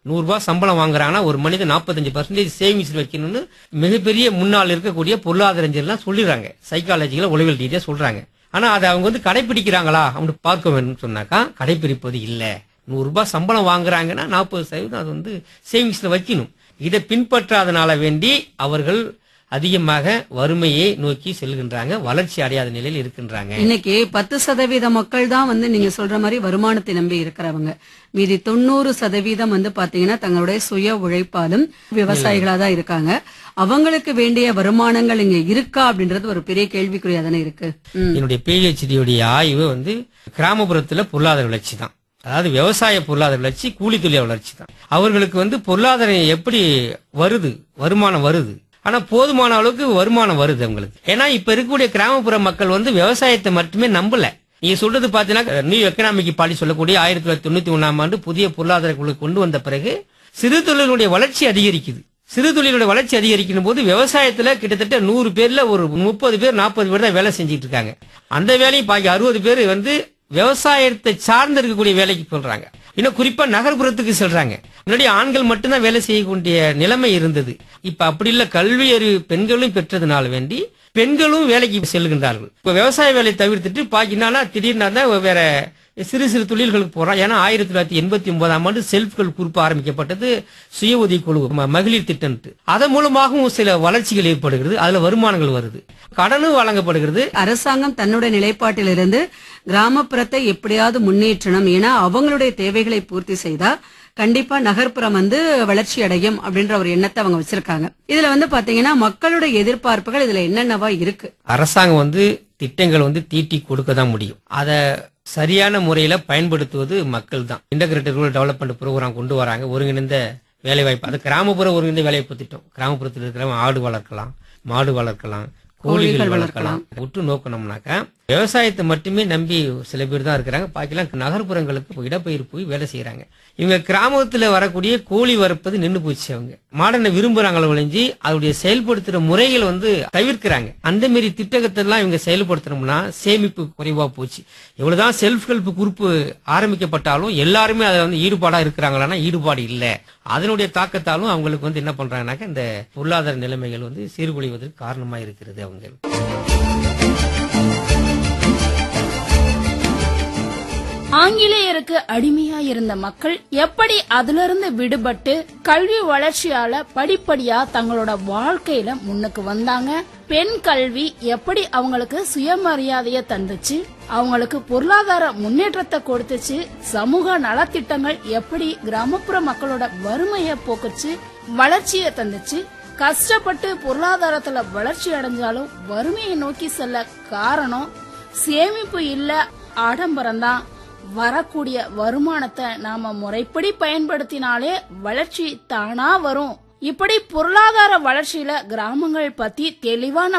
நூறு ரூபாய் சம்பளம் வாங்குறாங்கன்னா ஒரு மனிதன் நாற்பத்தஞ்சு பர்சன்டேஜ் சேவிங்ஸ் வைக்கணும்னு மிகப்பெரிய முன்னால் இருக்கக்கூடிய பொருளாதாரஞ்செல்லாம் சொல்லிடுறாங்க சைக்காலஜிக்கல உளவியல் ரீதியா சொல்றாங்க ஆனா அதை அவங்க வந்து கடைபிடிக்கிறாங்களா அப்படின்னு பார்க்க வேணும்னு சொன்னாக்கா கடைபிடிப்பது இல்ல நூறு ரூபாய் சம்பளம் வாங்குறாங்கன்னா நாற்பது சதவீதம் அது வந்து சேவிங்ஸ்ல வைக்கணும் இதை பின்பற்றாதனால வேண்டி அவர்கள் அதிகமாக வறுமையை நோக்கி செல்கின்றாங்க வளர்ச்சி அடையாத நிலையில் இருக்கின்றாங்க இன்னைக்கு பத்து சதவீத மக்கள் தான் வந்து நீங்க சொல்ற மாதிரி வருமானத்தை நம்பி இருக்கிறவங்க மீதி தொண்ணூறு சதவீதம் வந்து பாத்தீங்கன்னா தங்களுடைய சுய உழைப்பாலும் விவசாயிகளா தான் இருக்காங்க அவங்களுக்கு வேண்டிய வருமானங்கள் இங்க இருக்கா அப்படின்றது ஒரு பெரிய கேள்விக்குறியா தானே இருக்கு ம். என்னுடைய பிஹெச்டியுடைய ஆய்வு வந்து கிராமப்புறத்துல பொருளாதார வளர்ச்சி தான் அதாவது விவசாய பொருளாதார வளர்ச்சி கூலி தொழில் வளர்ச்சி தான் அவர்களுக்கு வந்து பொருளாதாரம் எப்படி வருது வருமானம் வருது ஆனா போதுமான அளவுக்கு வருமானம் வருது அவங்களுக்கு ஏன்னா இப்ப இருக்கக்கூடிய கிராமப்புற மக்கள் வந்து விவசாயத்தை மட்டுமே நம்பல நீங்க சொல்றது பாத்தீங்கன்னா நியூ எக்கனாமிக் பாலிசி சொல்லக்கூடிய ஆயிரத்தி தொள்ளாயிரத்தி தொண்ணூத்தி ஒண்ணாம் ஆண்டு புதிய பொருளாதார குழு கொண்டு வந்த பிறகு சிறு தொழிலுடைய வளர்ச்சி அதிகரிக்குது சிறு தொழிலோட வளர்ச்சி அதிகரிக்கும் போது விவசாயத்துல கிட்டத்தட்ட நூறு பேர்ல ஒரு முப்பது பேர் நாற்பது பேர் தான் வேலை செஞ்சுட்டு இருக்காங்க அந்த வேலையும் பாக்கி அறுபது பேர் வந்து விவசாயத்தை சார்ந்து இருக்கக்கூடிய வேலைக்கு சொல்றாங்க இன்னும் குறிப்பா நகர்ப்புறத்துக்கு செல்றாங்க முன்னாடி ஆண்கள் மட்டும்தான் வேலை செய்யக்கூடிய நிலைமை இருந்தது இப்ப அப்படி இல்ல கல்வி அறிவு பெண்களும் பெற்றதுனால வேண்டி பெண்களும் வேலைக்கு செல்கின்றார்கள் இப்ப விவசாய வேலையை தவிர்த்துட்டு பாக்கினா திடீர்னு தான் வேற சிறு சிறு தொழில்களுக்கு போறான் ஏன்னா ஆயிரத்தி தொள்ளாயிரத்தி எண்பத்தி ஒன்பதாம் ஆண்டு செல்ஃப் ஹெல்ப் குரூப் ஆரம்பிக்கப்பட்டது சுய உதவி குழு ம- மகளிர் திட்டம் அதன் மூலமாகவும் சில வளர்ச்சிகள் ஏற்படுகிறது அதுல வருமானங்கள் வருது கடனும் வழங்கப்படுகிறது அரசாங்கம் தன்னுடைய நிலைப்பாட்டிலிருந்து கிராமப்புறத்தை எப்படியாவது முன்னேற்றணும் ஏன்னா அவங்களுடைய தேவைகளை பூர்த்தி செய்தா கண்டிப்பா நகர்ப்புறம் வந்து வளர்ச்சி அடையும் அப்படின்ற ஒரு எண்ணத்தை அவங்க வச்சிருக்காங்க இதுல வந்து பாத்தீங்கன்னா மக்களுடைய எதிர்பார்ப்புகள் இதுல என்னென்னவா இருக்கு அரசாங்கம் வந்து திட்டங்கள் வந்து தீட்டி கொடுக்க தான் முடியும் அதை சரியான முறையில பயன்படுத்துவது மக்கள் தான் இன்டகிரேட்டட் ரூரல் டெவலப்மெண்ட் ப்ரோக்ராம் கொண்டு வராங்க ஒருங்கிணைந்த வேலைவாய்ப்பு அது கிராமப்புற ஒருங்கிணைந்த வேலைவாய்ப்பு திட்டம் கிராமப்புறத்தில் இருக்கிறவங்க ஆடு வளர்க்கலாம் மாடு வளர்க்கலாம் கோழிகள் வளர்க்கலாம் உற்று நோக்கணும்னாக்கா விவசாயத்தை மட்டுமே நம்பி சில பேர் தான் இருக்கிறாங்க பாக்கிலாம் நகர்ப்புறங்களுக்கு இடப்பெயர் போய் வேலை செய்யறாங்க இவங்க கிராமத்துல வரக்கூடிய கோழி வறுப்பது நின்னு போச்சு அவங்க மாடனை விரும்புறாங்களோ ஒழிஞ்சு அதோடைய செயல்படுத்துற முறைகள் வந்து தவிர்க்கிறாங்க அந்த மாரி திட்டத்தை எல்லாம் இவங்க செயல்படுத்தணும்னா சேமிப்பு குறைவா போச்சு எவ்வளவுதான் செல்ஃப் ஹெல்ப் குரூப் ஆரம்பிக்கப்பட்டாலும் எல்லாருமே அதுல வந்து ஈடுபாடா இருக்கிறாங்களான்னா ஈடுபாடு இல்ல அதனுடைய தாக்கத்தாலும் அவங்களுக்கு வந்து என்ன பண்றாங்கன்னாக்க இந்த பொருளாதார நிலைமைகள் வந்து சீர்குலைவதற்கு காரணமா இருக்கிறது அவங்க ஆங்கிலேயருக்கு அடிமையா இருந்த மக்கள் எப்படி அதிலிருந்து விடுபட்டு கல்வி வளர்ச்சியால படிப்படியா தங்களோட வாழ்க்கையில முன்னுக்கு வந்தாங்க பெண் கல்வி எப்படி அவங்களுக்கு சுயமரியாதைய தந்துச்சு அவங்களுக்கு பொருளாதார முன்னேற்றத்தை கொடுத்துச்சு சமூக நலத்திட்டங்கள் எப்படி கிராமப்புற மக்களோட வறுமைய போக்குச்சு வளர்ச்சியை தந்துச்சு கஷ்டப்பட்டு பொருளாதாரத்துல வளர்ச்சி அடைஞ்சாலும் வறுமையை நோக்கி செல்ல காரணம் சேமிப்பு இல்ல ஆடம்பரம் தான் வரக்கூடிய வருமானத்தை நாம முறைப்படி பயன்படுத்தினாலே வளர்ச்சி தானா வரும் இப்படி பொருளாதார வளர்ச்சியில கிராமங்கள் பத்தி தெளிவான